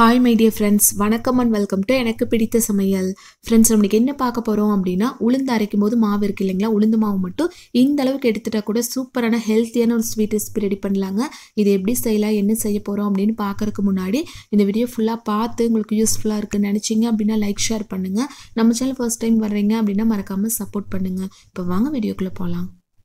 hi my dear friends வணக்கம் and welcome to எனக்கு பிடித்த சமையல் ஃப்ரெண்ட்ஸ் நம்மளுக்கு என்ன பார்க்க போகிறோம் அப்படின்னா உளுந்து அரைக்கும் போது மாவு இருக்கு இல்லைங்களா உளுந்து மாவு மட்டும் இந்த அளவுக்கு எடுத்துட்டா கூட சூப்பரான ஹெல்த்தியான ஒரு ஸ்வீட் ரெசிபி ரெடி பண்ணலாங்க இது எப்படி செய்யலாம் என்ன செய்ய போகிறோம் அப்படின்னு பார்க்கறதுக்கு முன்னாடி இந்த வீடியோ ஃபுல்லாக பார்த்து உங்களுக்கு யூஸ்ஃபுல்லாக இருக்குன்னு நினச்சிங்க அப்படின்னா லைக் ஷேர் பண்ணுங்கள் நம்ம சேனல் ஃபர்ஸ்ட் டைம் வர்றீங்க அப்படின்னா மறக்காமல் சப்போர்ட் பண்ணுங்கள் இப்போ வாங்க வீடியோக்குள்ளே போகலாம்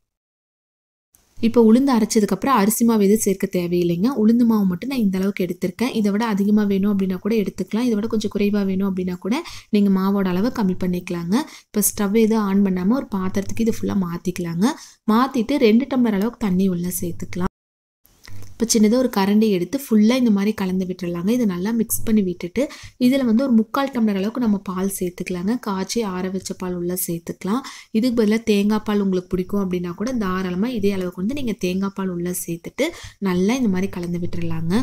இப்போ உளுந்து அரைச்சதுக்கப்புறம் அரிசி மாவு எதுவும் சேர்க்க தேவையில்லைங்க உளுந்து மாவு மட்டும் நான் இந்த அளவுக்கு எடுத்திருக்கேன் இதை விட அதிகமாக வேணும் அப்படின்னா கூட எடுத்துக்கலாம் இதை விட கொஞ்சம் குறைவாக வேணும் அப்படின்னா கூட நீங்கள் மாவோட அளவை கம்மி பண்ணிக்கலாங்க இப்போ ஸ்டவ் எதுவும் ஆன் பண்ணாமல் ஒரு பாத்திரத்துக்கு இது ஃபுல்லாக மாற்றிக்கலாங்க மாற்றிட்டு ரெண்டு டம்ளர் அளவுக்கு தண்ணி உள்ளே சேர்த்துக்கலாம் இப்போ சின்னதாக ஒரு கரண்டி எடுத்து ஃபுல்லாக இந்த மாதிரி கலந்து விட்டுறலாங்க இதை நல்லா மிக்ஸ் பண்ணி விட்டுட்டு இதில் வந்து ஒரு முக்கால் டம்ளர் அளவுக்கு நம்ம பால் சேர்த்துக்கலாங்க காய்ச்சி ஆற வச்ச பால் உள்ளே சேர்த்துக்கலாம் இதுக்கு பதிலாக தேங்காய் பால் உங்களுக்கு பிடிக்கும் அப்படின்னா கூட தாராளமாக இதே அளவுக்கு வந்து நீங்கள் தேங்காய் பால் உள்ளே சேர்த்துட்டு நல்லா இந்த மாதிரி கலந்து விட்டுறலாங்க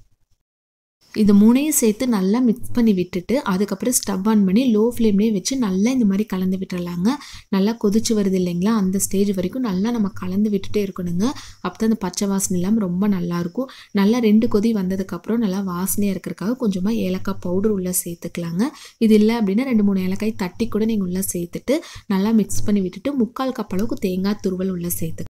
இது மூணையும் சேர்த்து நல்லா மிக்ஸ் பண்ணி விட்டுட்டு அதுக்கப்புறம் ஸ்டவ் ஆன் பண்ணி லோ ஃப்ளேம்லேயே வச்சு நல்லா இந்த மாதிரி கலந்து விட்டுறலாங்க நல்லா கொதிச்சு வருது இல்லைங்களா அந்த ஸ்டேஜ் வரைக்கும் நல்லா நம்ம கலந்து விட்டுட்டே இருக்கணுங்க அப்போ தான் அந்த பச்சை வாசனை இல்லாமல் ரொம்ப நல்லாயிருக்கும் நல்லா ரெண்டு கொதி வந்ததுக்கப்புறம் நல்லா வாசனையாக இருக்கிறதுக்காக கொஞ்சமாக ஏலக்காய் பவுடர் உள்ளே சேர்த்துக்கலாங்க இது இல்லை அப்படின்னா ரெண்டு மூணு ஏலக்காய் தட்டி கூட நீங்கள் உள்ளே சேர்த்துட்டு நல்லா மிக்ஸ் பண்ணி விட்டுட்டு முக்கால் கப் அளவுக்கு தேங்காய் துருவல் உள்ளே சேர்த்து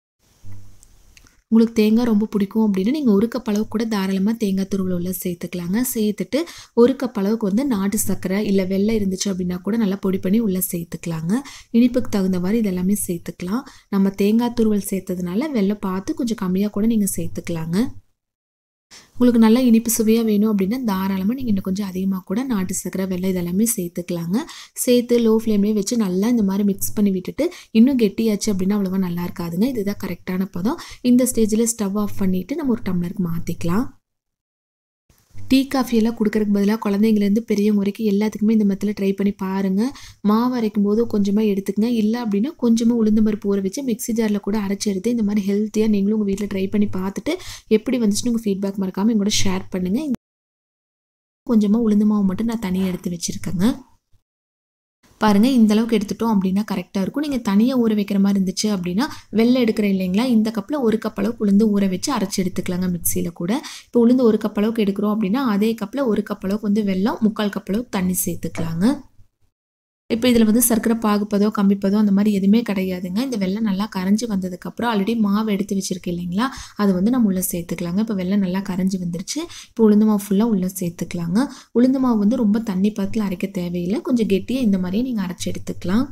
உங்களுக்கு தேங்காய் ரொம்ப பிடிக்கும் அப்படின்னா நீங்கள் ஒரு கப் அளவுக்கு கூட தாராளமாக தேங்காய் துருவல் உள்ள சேர்த்துக்கலாங்க சேர்த்துட்டு ஒரு கப் அளவுக்கு வந்து நாட்டு சர்க்கரை இல்லை வெள்ளை இருந்துச்சு அப்படின்னா கூட நல்லா பொடி பண்ணி உள்ளே சேர்த்துக்கலாங்க இனிப்புக்கு தகுந்த மாதிரி இதெல்லாமே சேர்த்துக்கலாம் நம்ம தேங்காய் துருவல் சேர்த்ததுனால வெள்ளை பார்த்து கொஞ்சம் கம்மியாக கூட நீங்கள் சேர்த்துக்கலாங்க உங்களுக்கு நல்லா இனிப்பு சுவையாக வேணும் அப்படின்னா தாராளமாக நீங்கள் இன்னும் கொஞ்சம் அதிகமாக கூட நாட்டு சர்க்கரை வெள்ளை இதெல்லாமே சேர்த்துக்கலாங்க சேர்த்து லோ ஃப்ளேம்லேயே வச்சு நல்லா இந்த மாதிரி மிக்ஸ் பண்ணி விட்டுட்டு இன்னும் கெட்டியாச்சு அப்படின்னா அவ்வளோவா நல்லா இருக்காதுங்க இதுதான் கரெக்டான பதம் இந்த ஸ்டேஜில் ஸ்டவ் ஆஃப் பண்ணிவிட்டு நம்ம ஒரு டம்ளருக்கு மாற்றிக்கலாம் டீ காஃபியெல்லாம் கொடுக்கறதுக்கு பதிலாக குழந்தைங்கலேருந்து பெரியவங்க வரைக்கும் எல்லாத்துக்குமே இந்த மெத்தில் ட்ரை பண்ணி பாருங்கள் மாவு அரைக்கும் போது கொஞ்சமாக எடுத்துக்கங்க இல்லை அப்படின்னா கொஞ்சமாக உளுந்த பருப்பு ஊற வச்சு மிக்ஸி ஜாரில் கூட அரைச்சி எடுத்து இந்த மாதிரி ஹெல்த்தியாக நீங்களும் உங்கள் வீட்டில் ட்ரை பண்ணி பார்த்துட்டு எப்படி வந்துச்சுன்னு உங்கள் ஃபீட்பேக் மறக்காமல் எங்கூட ஷேர் பண்ணுங்கள் கொஞ்சமாக உளுந்து மாவு மட்டும் நான் தனியாக எடுத்து வச்சுருக்கேங்க பாருங்கள் இந்த அளவுக்கு எடுத்துட்டோம் அப்படின்னா கரெக்டாக இருக்கும் நீங்கள் தனியாக ஊற வைக்கிற மாதிரி இருந்துச்சு அப்படின்னா வெள்ளை எடுக்கிற இல்லைங்களா இந்த கப்பில் ஒரு கப் அளவுக்கு உளுந்து ஊற வச்சு அரைச்சி எடுத்துக்கலாங்க மிக்சியில் கூட இப்போ உளுந்து ஒரு கப் அளவுக்கு எடுக்கிறோம் அப்படின்னா அதே கப்பில் ஒரு கப் அளவுக்கு வந்து வெள்ளம் முக்கால் கப் அளவுக்கு தண்ணி சேர்த்துக்கலாங்க இப்போ இதில் வந்து சர்க்கரை பாகுப்பதோ கம்பிப்பதோ அந்த மாதிரி எதுவுமே கிடையாதுங்க இந்த வெள்ளம் நல்லா கரைஞ்சி வந்ததுக்கப்புறம் ஆல்ரெடி மாவு எடுத்து வச்சுருக்கேன் இல்லைங்களா அது வந்து நம்ம உள்ளே சேர்த்துக்கலாங்க இப்போ வெள்ளம் நல்லா கரைஞ்சி வந்துருச்சு இப்போ உளுந்து மாவு ஃபுல்லாக உள்ளே சேர்த்துக்கலாங்க உளுந்து மாவு வந்து ரொம்ப தண்ணி பத்தில் அரைக்க தேவையில்லை கொஞ்சம் கெட்டியாக இந்த மாதிரியே நீங்கள் அரைச்சி எடுத்துக்கலாம்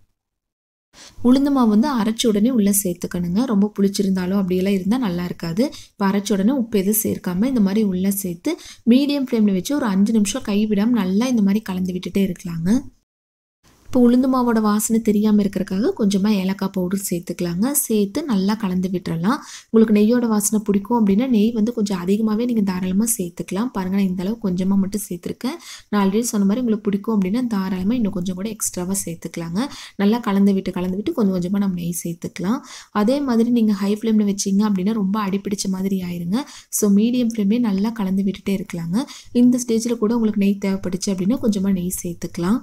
உளுந்து மாவு வந்து அரைச்ச உடனே உள்ளே சேர்த்துக்கணுங்க ரொம்ப புளிச்சிருந்தாலும் அப்படியெல்லாம் இருந்தால் நல்லா இருக்காது இப்போ அரைச்ச உடனே உப்பு எதுவும் சேர்க்காம இந்த மாதிரி உள்ளே சேர்த்து மீடியம் ஃப்ளேமில் வச்சு ஒரு அஞ்சு நிமிஷம் கைவிடாமல் நல்லா இந்த மாதிரி கலந்து விட்டுட்டே இருக்கலாங்க இப்போ உளுந்து மாவோட வாசனை தெரியாமல் இருக்கிறக்காக கொஞ்சமாக ஏலக்காய் பவுடர் சேர்த்துக்கலாங்க சேர்த்து நல்லா கலந்து விட்டுறலாம் உங்களுக்கு நெய்யோட வாசனை பிடிக்கும் அப்படின்னா நெய் வந்து கொஞ்சம் அதிகமாகவே நீங்கள் தாராளமாக சேர்த்துக்கலாம் பாருங்கள் நான் இந்த அளவு கொஞ்சமாக மட்டும் சேர்த்துருக்கேன் நான் ஆல்ரெடி சொன்ன மாதிரி உங்களுக்கு பிடிக்கும் அப்படின்னா தாராளமாக இன்னும் கொஞ்சம் கூட எக்ஸ்ட்ராவாக சேர்த்துக்கலாங்க நல்லா கலந்து விட்டு கலந்து விட்டு கொஞ்சம் கொஞ்சமாக நம்ம நெய் சேர்த்துக்கலாம் அதே மாதிரி நீங்கள் ஹை ஃப்ளேமில் வச்சிங்க அப்படின்னா ரொம்ப அடிப்பிடிச்ச மாதிரி ஆயிருங்க ஸோ மீடியம் ஃப்ளேம்லேயே நல்லா கலந்து விட்டுட்டே இருக்கலாங்க இந்த ஸ்டேஜில் கூட உங்களுக்கு நெய் தேவைப்படுச்சு அப்படின்னா கொஞ்சமாக நெய் சேர்த்துக்கலாம்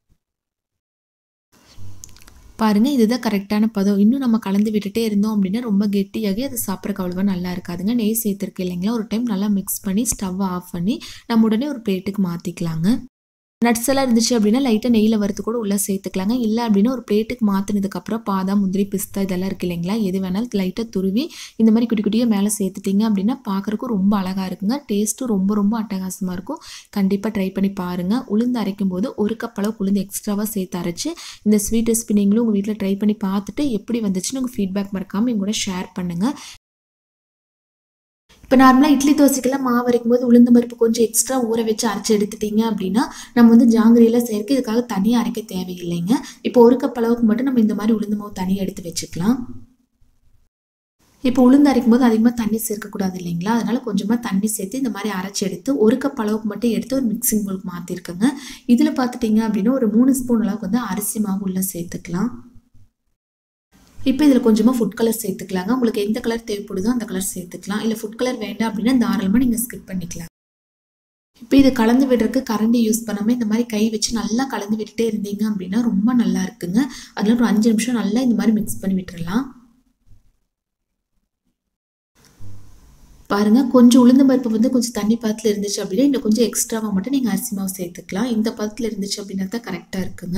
பாருங்கள் இதுதான் கரெக்டான பதம் இன்னும் நம்ம கலந்து விட்டுட்டே இருந்தோம் அப்படின்னா ரொம்ப கெட்டியாகி அது சாப்பிட்றக்கு அவ்வளோவா நல்லா இருக்காதுங்க நெய் சேர்த்துருக்கு இல்லைங்களா ஒரு டைம் நல்லா மிக்ஸ் பண்ணி ஸ்டவ் ஆஃப் பண்ணி நம்ம உடனே ஒரு பிளேட்டுக்கு மாற்றிக்கலாங்க நட்ஸ் எல்லாம் இருந்துச்சு அப்படின்னா லைட்டாக நெய்யில் வறுத்து கூட உள்ளே சேர்த்துக்கலாங்க இல்லை அப்படின்னா ஒரு பிளேட்டுக்கு மாற்றினதுக்கப்புறம் பாதாம் முந்திரி பிஸ்தா இதெல்லாம் இருக்குது இல்லைங்களா எது வேணாலும் லைட்டாக துருவி இந்த மாதிரி குட்டி குட்டியாக மேலே சேர்த்துட்டிங்க அப்படின்னா பார்க்குறக்கும் ரொம்ப அழகாக இருக்குங்க டேஸ்ட்டும் ரொம்ப ரொம்ப அட்டகாசமாக இருக்கும் கண்டிப்பாக ட்ரை பண்ணி பாருங்கள் உளுந்து அரைக்கும் போது ஒரு கப் அளவுக்கு உளுந்து எக்ஸ்ட்ராவாக சேர்த்து அரைச்சி இந்த ஸ்வீட் ரெசிபி நீங்களும் உங்கள் வீட்டில் ட்ரை பண்ணி பார்த்துட்டு எப்படி வந்துச்சுன்னு உங்கள் ஃபீட்பேக் மறக்காமல் எங்க கூட ஷேர் பண்ணுங்கள் இப்போ நார்மலாக இட்லி தோசைக்கெல்லாம் மாவு அரைக்கும் போது உளுந்த பருப்பு கொஞ்சம் எக்ஸ்ட்ரா ஊற வச்சு அரைச்சி எடுத்துட்டீங்க அப்படின்னா நம்ம வந்து ஜாங்கிரியெல்லாம் சேர்க்க இதுக்காக தனியாக அரைக்க தேவையில்லைங்க இப்போ ஒரு கப் அளவுக்கு மட்டும் நம்ம இந்த மாதிரி உளுந்து மாவு தனியாக எடுத்து வச்சுக்கலாம் இப்போ உளுந்து அரைக்கும் போது அதிகமாக தண்ணி சேர்க்கக்கூடாது இல்லைங்களா அதனால கொஞ்சமாக தண்ணி சேர்த்து இந்த மாதிரி அரைச்சி எடுத்து ஒரு கப் அளவுக்கு மட்டும் எடுத்து ஒரு மிக்சிங் பவுலுக்கு மாற்றிருக்கேங்க இதில் பார்த்துட்டிங்க அப்படின்னா ஒரு மூணு ஸ்பூன் அளவுக்கு வந்து அரிசி மாவு உள்ளே சேர்த்துக்கலாம் இப்போ இதில் கொஞ்சமாக ஃபுட் கலர் சேர்த்துக்கலாங்க உங்களுக்கு எந்த கலர் தேவைப்படுதோ அந்த கலர் சேர்த்துக்கலாம் இல்லை ஃபுட் கலர் வேண்டாம் அப்படின்னா தாராளமாக நீங்கள் ஸ்கிப் பண்ணிக்கலாம் இப்போ இது கலந்து விடுறதுக்கு கரண்டி யூஸ் பண்ணாமல் இந்த மாதிரி கை வச்சு நல்லா கலந்து விட்டுட்டே இருந்தீங்க அப்படின்னா ரொம்ப நல்லா இருக்குங்க அதில் ஒரு அஞ்சு நிமிஷம் நல்லா இந்த மாதிரி மிக்ஸ் பண்ணி விட்டுறலாம் பாருங்கள் கொஞ்சம் உளுந்த பருப்பு வந்து கொஞ்சம் தண்ணி பதத்தில் இருந்துச்சு அப்படின்னா இன்னும் கொஞ்சம் எக்ஸ்ட்ராவாக மட்டும் நீங்கள் அரிசி மாவு சேர்த்துக்கலாம் இந்த பதத்தில் இருந்துச்சு அப்படின்னா தான் கரெக்டாக இருக்குங்க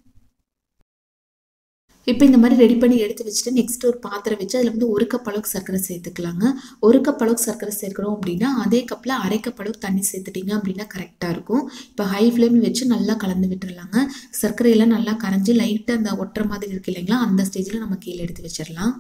இப்போ இந்த மாதிரி ரெடி பண்ணி எடுத்து வச்சுட்டு நெக்ஸ்ட் ஒரு பாத்திரம் வச்சு அதில் வந்து ஒரு கப் அளவுக்கு சர்க்கரை சேர்த்துக்கலாங்க ஒரு கப் அளவுக்கு சர்க்கரை சேர்க்கணும் அப்படின்னா அதே கப்பில் அரை கப் அளவுக்கு தண்ணி சேர்த்துட்டிங்க அப்படின்னா கரெக்டாக இருக்கும் இப்போ ஹை ஃப்ளேம் வச்சு நல்லா கலந்து விட்டுறலாங்க சர்க்கரையெல்லாம் நல்லா கரைஞ்சி லைட்டாக அந்த ஒட்டுற மாதிரி இருக்கு இல்லைங்களா அந்த ஸ்டேஜில் நம்ம கீழே எடுத்து வச்சிடலாம்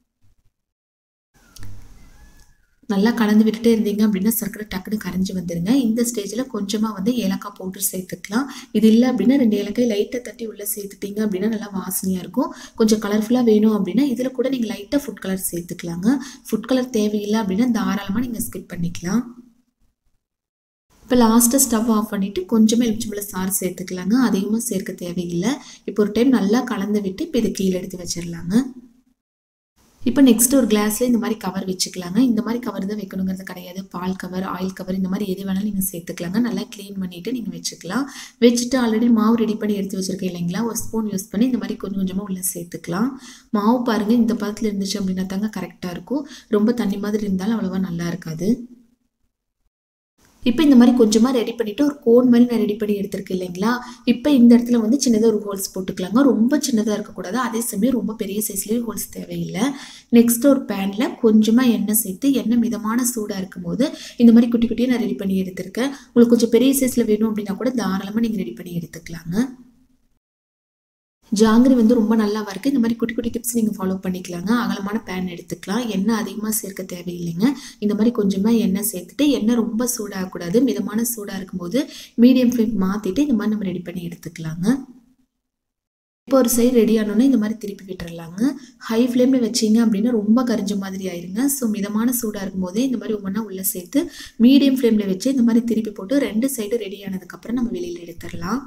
நல்லா கலந்து விட்டுட்டே இருந்தீங்க அப்படின்னா சர்க்கரை டக்குன்னு கரைஞ்சி வந்துருங்க இந்த ஸ்டேஜில் கொஞ்சமாக வந்து ஏலக்காய் பவுடர் சேர்த்துக்கலாம் இது இல்லை அப்படின்னா ரெண்டு ஏலக்காய் லைட்டாக தட்டி உள்ளே சேர்த்துட்டீங்க அப்படின்னா நல்லா வாசனையாக இருக்கும் கொஞ்சம் கலர்ஃபுல்லாக வேணும் அப்படின்னா இதில் கூட நீங்கள் லைட்டாக ஃபுட் கலர் சேர்த்துக்கலாங்க ஃபுட் கலர் தேவையில்லை அப்படின்னா தாராளமாக நீங்கள் ஸ்கிப் பண்ணிக்கலாம் இப்போ லாஸ்ட்டாக ஸ்டவ் ஆஃப் பண்ணிவிட்டு கொஞ்சமாக எலுமிச்சம்பழம் சாறு சேர்த்துக்கலாங்க அதிகமாக சேர்க்க தேவையில்லை இப்போ ஒரு டைம் நல்லா கலந்து விட்டு இப்போ இதை கீழே எடுத்து வச்சிடலாங்க இப்போ நெக்ஸ்ட் ஒரு கிளாஸில் இந்த மாதிரி கவர் வச்சுக்கலாங்க இந்த மாதிரி கவர் தான் வைக்கணுங்கிறது கிடையாது பால் கவர் ஆயில் கவர் இந்த மாதிரி எது வேணாலும் நீங்கள் சேர்த்துக்கலாங்க நல்லா க்ளீன் பண்ணிவிட்டு நீங்கள் வச்சுக்கலாம் வச்சுட்டு ஆல்ரெடி மாவு ரெடி பண்ணி எடுத்து வச்சுருக்கேன் இல்லைங்களா ஒரு ஸ்பூன் யூஸ் பண்ணி இந்த மாதிரி கொஞ்சம் கொஞ்சமாக உள்ளே சேர்த்துக்கலாம் மாவு பாருங்கள் இந்த பதத்தில் இருந்துச்சு அப்படின்னா தாங்க கரெக்டாக இருக்கும் ரொம்ப தண்ணி மாதிரி இருந்தாலும் அவ்வளோவா நல்லா இருக்காது இப்போ இந்த மாதிரி கொஞ்சமாக ரெடி பண்ணிவிட்டு ஒரு கோன் மாதிரி நான் ரெடி பண்ணி எடுத்திருக்கேன் இல்லைங்களா இப்போ இந்த இடத்துல வந்து சின்னதாக ஒரு ஹோல்ஸ் போட்டுக்கலாங்க ரொம்ப சின்னதாக இருக்கக்கூடாது அதே சமயம் ரொம்ப பெரிய சைஸ்லேயும் ஹோல்ஸ் தேவையில்லை நெக்ஸ்ட் ஒரு பேனில் கொஞ்சமாக எண்ணெய் சேர்த்து எண்ணெய் மிதமான சூடாக இருக்கும்போது இந்த மாதிரி குட்டி குட்டியாக நான் ரெடி பண்ணி எடுத்திருக்கேன் உங்களுக்கு கொஞ்சம் பெரிய சைஸில் வேணும் அப்படின்னா கூட தாராளமாக நீங்கள் ரெடி பண்ணி எடுத்துக்கலாங்க ஜாங்கிரி வந்து ரொம்ப நல்லாவா இருக்குது இந்த மாதிரி குட்டி குட்டி டிப்ஸ் நீங்கள் ஃபாலோ பண்ணிக்கலாங்க அகலமான பேன் எடுத்துக்கலாம் எண்ணெய் அதிகமாக சேர்க்க தேவையில்லைங்க இந்த மாதிரி கொஞ்சமாக எண்ணெய் சேர்த்துட்டு எண்ணெய் ரொம்ப சூடாகக்கூடாது மிதமான சூடாக இருக்கும்போது மீடியம் ஃப்ளேம் மாற்றிட்டு இந்த மாதிரி நம்ம ரெடி பண்ணி எடுத்துக்கலாங்க இப்போ ஒரு சைடு ரெடி ஆனோன்னா இந்த மாதிரி திருப்பி விட்டுறலாங்க ஹை ஃப்ளேமில் வச்சிங்க அப்படின்னா ரொம்ப கரிஞ்ச மாதிரி ஆயிருங்க ஸோ மிதமான சூடாக இருக்கும்போதே இந்த மாதிரி ஒவ்வொன்றா உள்ளே சேர்த்து மீடியம் ஃப்ளேமில் வச்சு இந்த மாதிரி திருப்பி போட்டு ரெண்டு சைடு ரெடி ஆனதுக்கப்புறம் நம்ம வெளியில் எடுத்துடலாம்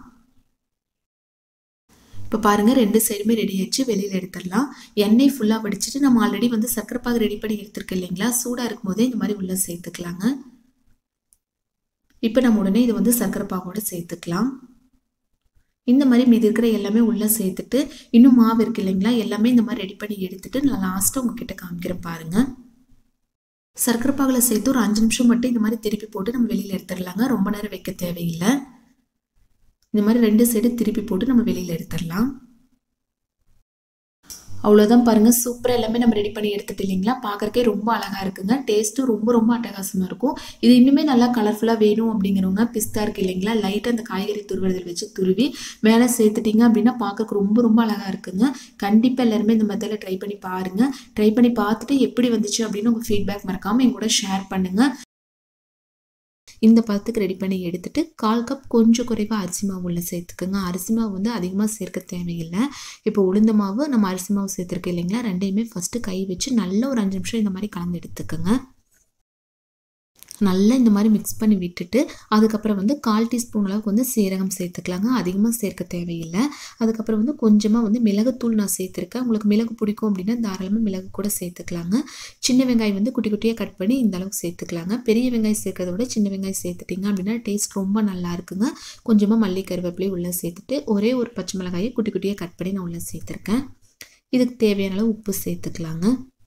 இப்போ பாருங்கள் ரெண்டு சைடுமே ரெடி ஆயிடுச்சு வெளியில் எடுத்துடலாம் எண்ணெய் ஃபுல்லாக வடிச்சிட்டு நம்ம ஆல்ரெடி வந்து சக்கரைப்பாகு ரெடி பண்ணி எடுத்துருக்கோம் இல்லைங்களா சூடாக இருக்கும் போதே இந்த மாதிரி உள்ளே சேர்த்துக்கலாங்க இப்போ நம்ம உடனே இது வந்து சக்கரைப்பாகோட சேர்த்துக்கலாம் இந்த மாதிரி மீதி இருக்கிற எல்லாமே உள்ளே சேர்த்துட்டு இன்னும் மாவு இருக்கு இல்லைங்களா எல்லாமே இந்த மாதிரி ரெடி பண்ணி எடுத்துட்டு நான் லாஸ்ட்டாக உங்ககிட்ட காமிக்கிறேன் பாருங்கள் சர்க்கரை பாகில் சேர்த்து ஒரு அஞ்சு நிமிஷம் மட்டும் இந்த மாதிரி திருப்பி போட்டு நம்ம வெளியில் எடுத்துடலாங்க ரொம்ப நேரம் வைக்க தேவையில்லை இந்த மாதிரி ரெண்டு சைடு திருப்பி போட்டு நம்ம வெளியில் எடுத்துடலாம் அவ்வளோதான் பாருங்கள் சூப்பராக எல்லாமே நம்ம ரெடி பண்ணி எடுத்துட்டு இல்லைங்களா பார்க்குறக்கே ரொம்ப அழகாக இருக்குங்க டேஸ்ட்டும் ரொம்ப ரொம்ப அட்டகாசமாக இருக்கும் இது இன்னுமே நல்லா கலர்ஃபுல்லாக வேணும் அப்படிங்கிறவங்க பிஸ்தா இருக்குது இல்லைங்களா லைட்டாக அந்த காய்கறி துருவதில் வச்சு துருவி மேலே சேர்த்துட்டிங்க அப்படின்னா பார்க்கறக்கு ரொம்ப ரொம்ப அழகாக இருக்குங்க கண்டிப்பாக எல்லாருமே இந்த மெத்தடில் ட்ரை பண்ணி பாருங்கள் ட்ரை பண்ணி பார்த்துட்டு எப்படி வந்துச்சு அப்படின்னு உங்கள் ஃபீட்பேக் மறக்காமல் என் கூட ஷேர் பண்ணுங்கள் இந்த பதத்துக்கு ரெடி பண்ணி எடுத்துட்டு கால் கப் கொஞ்சம் குறைவாக அரிசி மாவு உள்ள சேர்த்துக்குங்க அரிசி மாவு வந்து அதிகமாக சேர்க்க தேவையில்லை இப்போ உளுந்த மாவு நம்ம அரிசி மாவு சேர்த்துருக்கு இல்லைங்களா ரெண்டையுமே ஃபஸ்ட்டு கை வச்சு நல்ல ஒரு அஞ்சு நிமிஷம் இந்த மாதிரி கலந்து எடுத்துக்கோங்க நல்லா இந்த மாதிரி மிக்ஸ் பண்ணி விட்டுட்டு அதுக்கப்புறம் வந்து கால் டீஸ்பூன் அளவுக்கு வந்து சீரகம் சேர்த்துக்கலாங்க அதிகமாக சேர்க்க தேவையில்லை அதுக்கப்புறம் வந்து கொஞ்சமாக வந்து மிளகுத்தூள் நான் சேர்த்துருக்கேன் உங்களுக்கு மிளகு பிடிக்கும் அப்படின்னா தாராளமாக மிளகு கூட சேர்த்துக்கலாங்க சின்ன வெங்காயம் வந்து குட்டி குட்டியாக கட் பண்ணி இந்த அளவுக்கு சேர்த்துக்கலாங்க பெரிய வெங்காயம் சேர்க்கறத விட சின்ன வெங்காயம் சேர்த்துட்டிங்க அப்படின்னா டேஸ்ட் ரொம்ப நல்லா இருக்குங்க கொஞ்சமாக மல்லி கருவேப்பிலையும் உள்ளே சேர்த்துட்டு ஒரே ஒரு பச்சை மிளகாயை குட்டி குட்டியாக கட் பண்ணி நான் உள்ளே சேர்த்துருக்கேன் இதுக்கு தேவையான அளவு உப்பு சேர்த்துக்கலாங்க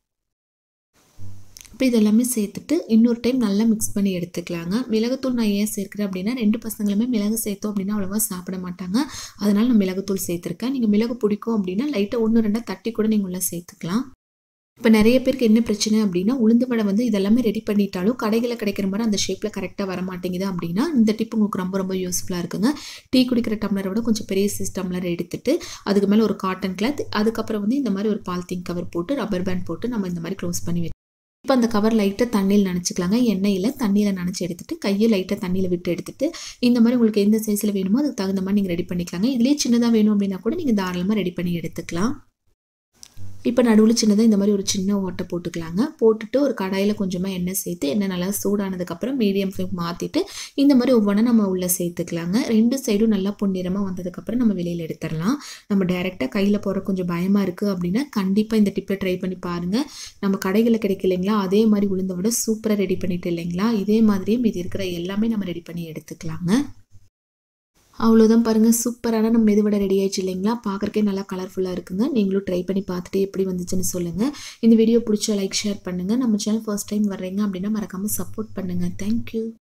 இப்போ இதெல்லாமே சேர்த்துட்டு இன்னொரு டைம் நல்லா மிக்ஸ் பண்ணி எடுத்துக்கலாங்க மிளகுத்தூள் நான் ஏன் சேர்க்குறேன் அப்படின்னா ரெண்டு பசங்களுமே மிளகு சேர்த்தோம் அப்படின்னா அவ்வளோவா சாப்பிட மாட்டாங்க அதனால் நான் மிளகுத்தூள் சேர்த்துருக்கேன் நீங்கள் மிளகு பிடிக்கும் அப்படின்னா லைட்டாக ஒன்று ரெண்டாக தட்டி கூட நீங்கள் உள்ளே சேர்த்துக்கலாம் இப்போ நிறைய பேருக்கு என்ன பிரச்சனை அப்படின்னா உளுந்து வடை வந்து இதெல்லாமே ரெடி பண்ணிட்டாலும் கடைகளில் கிடைக்கிற மாதிரி அந்த ஷேப்பில் கரெக்டாக வர மாட்டேங்குது அப்படின்னா இந்த டிப் உங்களுக்கு ரொம்ப ரொம்ப யூஸ்ஃபுல்லாக இருக்குங்க டீ குடிக்கிற டம்ளரை விட கொஞ்சம் பெரிய சைஸ் டம்ளர் எடுத்துட்டு அதுக்கு மேலே ஒரு காட்டன் கிளாத் அதுக்கப்புறம் வந்து இந்த மாதிரி ஒரு பால்த்தீன் கவர் போட்டு ரப்பர் பேண்ட் போட்டு நம்ம இந்த மாதிரி க்ளோஸ் பண்ணி வச்சு இப்போ அந்த கவர் லைட்டாக தண்ணியில் நினச்சிக்கலாங்க எண்ணெயில் தண்ணியில் நினச்சி எடுத்துட்டு கையை லைட்டாக தண்ணியில் விட்டு எடுத்துட்டு இந்த மாதிரி உங்களுக்கு எந்த சைஸில் வேணுமோ அதுக்கு தகுந்த மாதிரி நீங்கள் ரெடி பண்ணிக்கலாங்க இதுலேயே சின்னதாக வேணும் அப்படின்னா கூட நீங்கள் தாராளமாக ரெடி பண்ணி எடுத்துக்கலாம் இப்போ நடுவில் சின்னதாக இந்த மாதிரி ஒரு சின்ன ஓட்டை போட்டுக்கலாங்க போட்டுட்டு ஒரு கடாயில் கொஞ்சமாக எண்ணெய் சேர்த்து எண்ணெய் நல்லா சூடானதுக்கப்புறம் மீடியம் ஃப்ளேம் மாற்றிட்டு இந்த மாதிரி ஒவ்வொன்றா நம்ம உள்ளே சேர்த்துக்கலாங்க ரெண்டு சைடும் நல்லா பொன்னிறமாக வந்ததுக்கப்புறம் நம்ம வெளியில் எடுத்துடலாம் நம்ம டைரெக்டாக கையில் போகிற கொஞ்சம் பயமாக இருக்குது அப்படின்னா கண்டிப்பாக இந்த டிப்பை ட்ரை பண்ணி பாருங்கள் நம்ம கடைகளில் கிடைக்கல இல்லைங்களா அதே மாதிரி உளுந்த விட சூப்பராக ரெடி பண்ணிட்டு இல்லைங்களா இதே மாதிரியே மீதி இருக்கிற எல்லாமே நம்ம ரெடி பண்ணி எடுத்துக்கலாங்க அவ்வளோதான் பாருங்கள் சூப்பரான நம்ம மெதுவடை ரெடி ஆயிடுச்சு இல்லைங்களா பார்க்குறக்கே நல்லா கலர்ஃபுல்லாக இருக்குங்க நீங்களும் ட்ரை பண்ணி பார்த்துட்டு எப்படி வந்துச்சுன்னு சொல்லுங்கள் இந்த வீடியோ பிடிச்சா லைக் ஷேர் பண்ணுங்கள் நம்ம சேனல் ஃபர்ஸ்ட் டைம் வர்றீங்க அப்படின்னா மறக்காமல் சப்போர்ட் பண்ணுங்கள் தேங்க்யூ